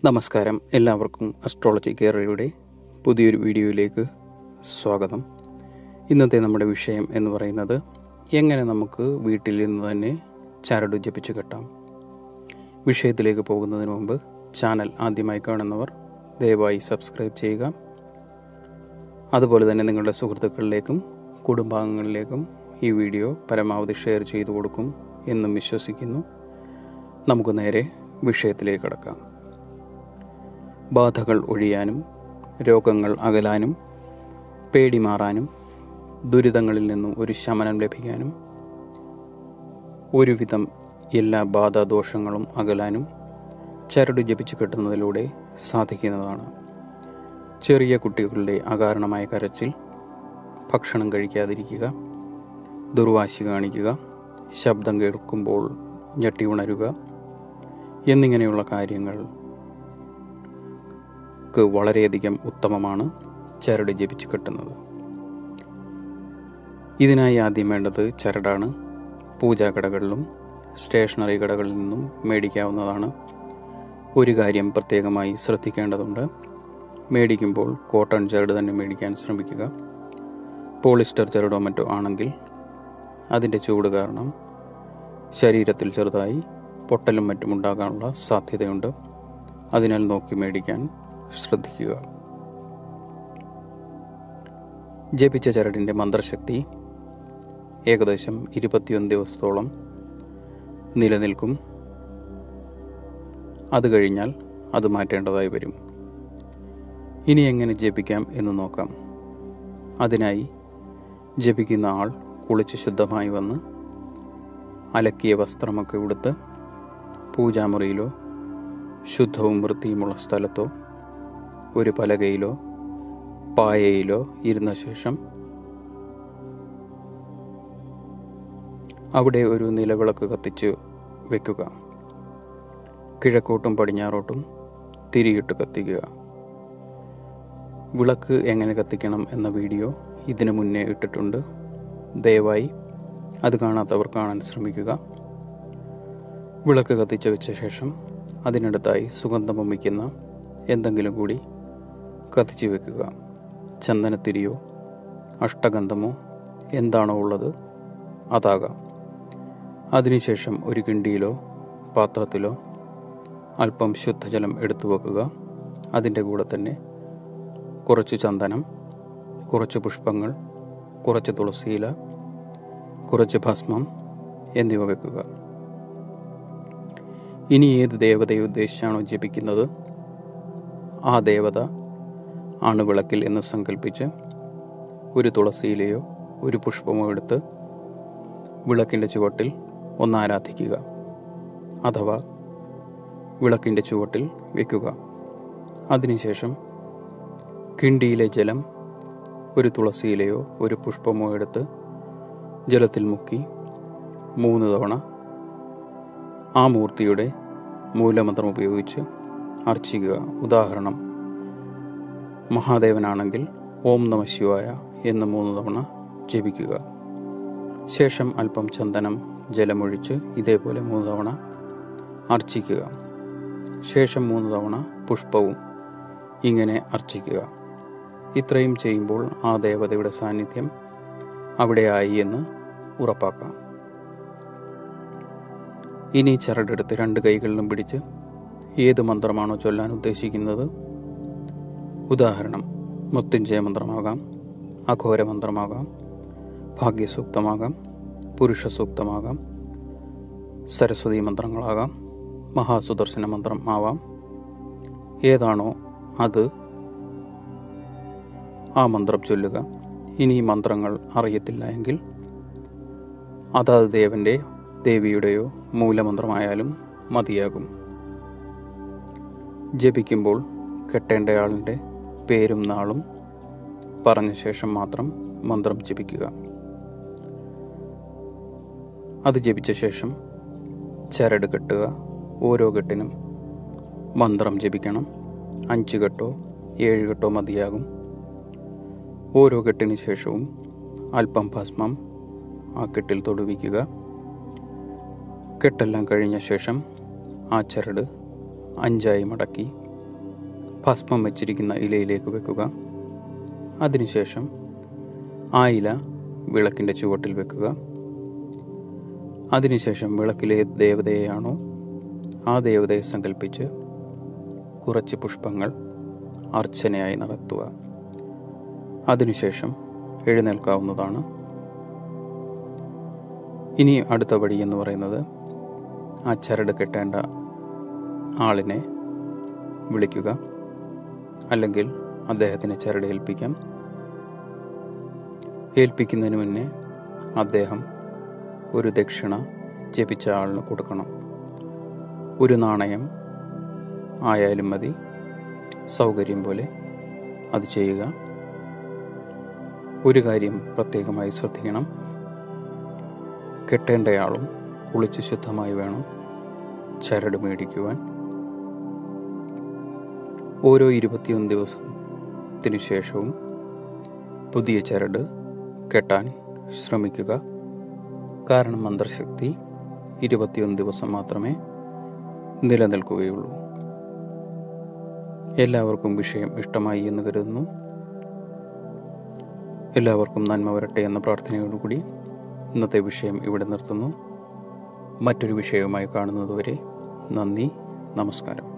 നമസ്കാരം എല്ലാവർക്കും അസ്ട്രോളജി കെയറിയുടെ പുതിയൊരു വീഡിയോയിലേക്ക് സ്വാഗതം ഇന്നത്തെ നമ്മുടെ വിഷയം എന്ന് പറയുന്നത് എങ്ങനെ നമുക്ക് വീട്ടിൽ നിന്ന് തന്നെ ചരട് ജപിച്ച് കെട്ടാം വിഷയത്തിലേക്ക് പോകുന്നതിന് മുമ്പ് ചാനൽ ആദ്യമായി കാണുന്നവർ ദയവായി സബ്സ്ക്രൈബ് ചെയ്യുക അതുപോലെ തന്നെ നിങ്ങളുടെ സുഹൃത്തുക്കളിലേക്കും കുടുംബാംഗങ്ങളിലേക്കും ഈ വീഡിയോ പരമാവധി ഷെയർ ചെയ്തു കൊടുക്കും എന്നും വിശ്വസിക്കുന്നു നമുക്ക് നേരെ വിഷയത്തിലേക്ക് കടക്കാം ബാധകൾ ഒഴിയാനും രോഗങ്ങൾ അകലാനും പേടി മാറാനും ദുരിതങ്ങളിൽ നിന്നും ഒരു ശമനം ലഭിക്കാനും ഒരുവിധം എല്ലാ ബാധാദോഷങ്ങളും അകലാനും ചരട് ജപിച്ച് കെട്ടുന്നതിലൂടെ സാധിക്കുന്നതാണ് ചെറിയ കുട്ടികളുടെ അകാരണമായ കരച്ചിൽ ഭക്ഷണം കഴിക്കാതിരിക്കുക ദുർവാശി കാണിക്കുക ശബ്ദം കേൾക്കുമ്പോൾ ഞെട്ടി ഉണരുക എന്നിങ്ങനെയുള്ള കാര്യങ്ങൾ ക്ക് വളരെയധികം ഉത്തമമാണ് ചരട് ജപിച്ച് കെട്ടുന്നത് ഇതിനായി ആദ്യം വേണ്ടത് ചരടാണ് പൂജാ കടകളിലും സ്റ്റേഷനറി കടകളിൽ നിന്നും മേടിക്കാവുന്നതാണ് ഒരു കാര്യം പ്രത്യേകമായി ശ്രദ്ധിക്കേണ്ടതുണ്ട് മേടിക്കുമ്പോൾ കോട്ടൺ ചരട് തന്നെ മേടിക്കാൻ ശ്രമിക്കുക പോളിസ്റ്റർ ചരടോ മറ്റോ ആണെങ്കിൽ അതിൻ്റെ ചൂട് കാരണം ശരീരത്തിൽ ചെറുതായി പൊട്ടലും മറ്റും ഉണ്ടാകാനുള്ള സാധ്യതയുണ്ട് അതിനാൽ നോക്കി മേടിക്കാൻ ശ്രദ്ധിക്കുക ജപിച്ച ചരടിൻ്റെ മന്ത്രശക്തി ഏകദേശം ഇരുപത്തിയൊന്ന് ദിവസത്തോളം നിലനിൽക്കും അത് കഴിഞ്ഞാൽ അത് മാറ്റേണ്ടതായി വരും ഇനി എങ്ങനെ ജപിക്കാം എന്ന് നോക്കാം അതിനായി ജപിക്കുന്ന ആൾ കുളിച്ച് ശുദ്ധമായി വന്ന് അലക്കിയ വസ്ത്രമൊക്കെ ഉടുത്ത് പൂജാമുറിയിലോ ശുദ്ധവും വൃത്തിയുമുള്ള സ്ഥലത്തോ ഒരു പലകയിലോ പായയിലോ ഇരുന്ന ശേഷം അവിടെ ഒരു നിലവിളക്ക് കത്തിച്ച് വെക്കുക കിഴക്കോട്ടും പടിഞ്ഞാറോട്ടും തിരിയിട്ട് കത്തിക്കുക വിളക്ക് എങ്ങനെ കത്തിക്കണം എന്ന വീഡിയോ ഇതിനു മുന്നേ ഇട്ടിട്ടുണ്ട് ദയവായി അത് കാണാത്തവർ കാണാൻ ശ്രമിക്കുക വിളക്ക് കത്തിച്ച് വെച്ച ശേഷം അതിനടുത്തായി സുഗന്ധം വമിക്കുന്ന എന്തെങ്കിലും കൂടി കത്തിച്ചു വെക്കുക ചന്ദനത്തിരിയോ അഷ്ടഗന്ധമോ എന്താണോ ഉള്ളത് അതാകാം അതിനുശേഷം ഒരു കിണ്ടിയിലോ പാത്രത്തിലോ അല്പം ശുദ്ധജലം എടുത്തു വെക്കുക അതിൻ്റെ കൂടെ തന്നെ കുറച്ച് ചന്ദനം കുറച്ച് പുഷ്പങ്ങൾ കുറച്ച് തുളസിയില കുറച്ച് ഭസ്മം എന്നിവ വെക്കുക ഇനി ഏത് ദേവതയെ ഉദ്ദേശിച്ചാണോ ജപിക്കുന്നത് ആ ദേവത ആണ് വിളക്കിൽ എന്ന് സങ്കല്പിച്ച് ഒരു തുളസിയിലെയോ ഒരു പുഷ്പമോ എടുത്ത് വിളക്കിൻ്റെ ചുവട്ടിൽ ഒന്ന് ആരാധിക്കുക അഥവാ വിളക്കിൻ്റെ ചുവട്ടിൽ വയ്ക്കുക അതിനുശേഷം കിണ്ടിയിലെ ജലം ഒരു തുളസിയിലെയോ ഒരു പുഷ്പമോ എടുത്ത് ജലത്തിൽ മുക്കി മൂന്ന് തവണ ആ മൂർത്തിയുടെ മൂലമന്ത്രം ഉപയോഗിച്ച് അർച്ചിക്കുക ഉദാഹരണം മഹാദേവനാണെങ്കിൽ ഓം നമ ശിവായ എന്ന് മൂന്ന് തവണ ജപിക്കുക ശേഷം അല്പം ചന്ദനം ജലമൊഴിച്ച് ഇതേപോലെ മൂന്ന് തവണ അർച്ചിക്കുക ശേഷം മൂന്ന് തവണ പുഷ്പവും ഇങ്ങനെ അർച്ചിക്കുക ഇത്രയും ചെയ്യുമ്പോൾ ആ ദേവതയുടെ സാന്നിധ്യം അവിടെയായി എന്ന് ഉറപ്പാക്കാം ഇനി ചരടെടുത്ത് രണ്ട് കൈകളിലും പിടിച്ച് ഏത് മന്ത്രമാണോ ചൊല്ലാൻ ഉദ്ദേശിക്കുന്നത് ഉദാഹരണം മൃത്യുഞ്ജയ മന്ത്രമാകാം അഘോര മന്ത്രമാകാം ഭാഗ്യസൂക്തമാകാം പുരുഷ സൂക്തമാകാം സരസ്വതി മന്ത്രങ്ങളാകാം മഹാസുദർശന മന്ത്രം ആവാം ഏതാണോ അത് ആ മന്ത്രം ചൊല്ലുക ഇനി ഈ മന്ത്രങ്ങൾ അറിയത്തില്ല എങ്കിൽ അതാത് ദേവന്റെ ദേവിയുടെയോ മൂലമന്ത്രമായാലും മതിയാകും ജപിക്കുമ്പോൾ കെട്ടേണ്ടയാളിൻ്റെ പേരും നാളും പറഞ്ഞ ശേഷം മാത്രം മന്ത്രം ജപിക്കുക അത് ജപിച്ച ശേഷം ചരട് കെട്ടുക ഓരോ കെട്ടിനും മന്ത്രം ജപിക്കണം അഞ്ച് കെട്ടോ ഏഴ് കെട്ടോ മതിയാകും ഓരോ കെട്ടിന് ശേഷവും അല്പം ഭസ്മം ആ കെട്ടിൽ തൊടുവിക്കുക കെട്ടെല്ലാം കഴിഞ്ഞ ശേഷം ആ ചരട് അഞ്ചായി മടക്കി ഭസ്മം വച്ചിരിക്കുന്ന ഇലയിലേക്ക് വെക്കുക അതിനുശേഷം ആ ഇല വിളക്കിൻ്റെ ചുവട്ടിൽ വെക്കുക അതിനുശേഷം വിളക്കിലെ ദേവതയെയാണോ ആ ദേവതയെ സങ്കല്പിച്ച് കുറച്ച് പുഷ്പങ്ങൾ അർച്ചനയായി നടത്തുക അതിനുശേഷം എഴുന്നേൽക്കാവുന്നതാണ് ഇനി അടുത്ത പടി എന്ന് പറയുന്നത് ആ ചരട് കെട്ടേണ്ട ആളിനെ വിളിക്കുക അല്ലെങ്കിൽ അദ്ദേഹത്തിന് ചരട് ഏൽപ്പിക്കാം ഏൽപ്പിക്കുന്നതിന് മുന്നേ അദ്ദേഹം ഒരു ദക്ഷിണ ജപിച്ച ആളിന് കൊടുക്കണം ഒരു നാണയം ആയാലും മതി സൗകര്യം പോലെ അത് ചെയ്യുക ഒരു കാര്യം പ്രത്യേകമായി ശ്രദ്ധിക്കണം കെട്ടേണ്ടയാളും കുളിച്ച് ശുദ്ധമായി വേണം ചരട് മേടിക്കുവാൻ ഓരോ ഇരുപത്തിയൊന്ന് ദിവസത്തിനു ശേഷവും പുതിയ ചരട് കെട്ടാൻ ശ്രമിക്കുക കാരണം മന്ത്രശക്തി ഇരുപത്തിയൊന്ന് ദിവസം മാത്രമേ നിലനിൽക്കുകയുള്ളൂ എല്ലാവർക്കും വിഷയം ഇഷ്ടമായി എന്ന് കരുതുന്നു എല്ലാവർക്കും നന്മ വരട്ടെ എന്ന പ്രാർത്ഥനയോടുകൂടി ഇന്നത്തെ വിഷയം ഇവിടെ നിർത്തുന്നു മറ്റൊരു വിഷയവുമായി കാണുന്നതുവരെ നന്ദി നമസ്കാരം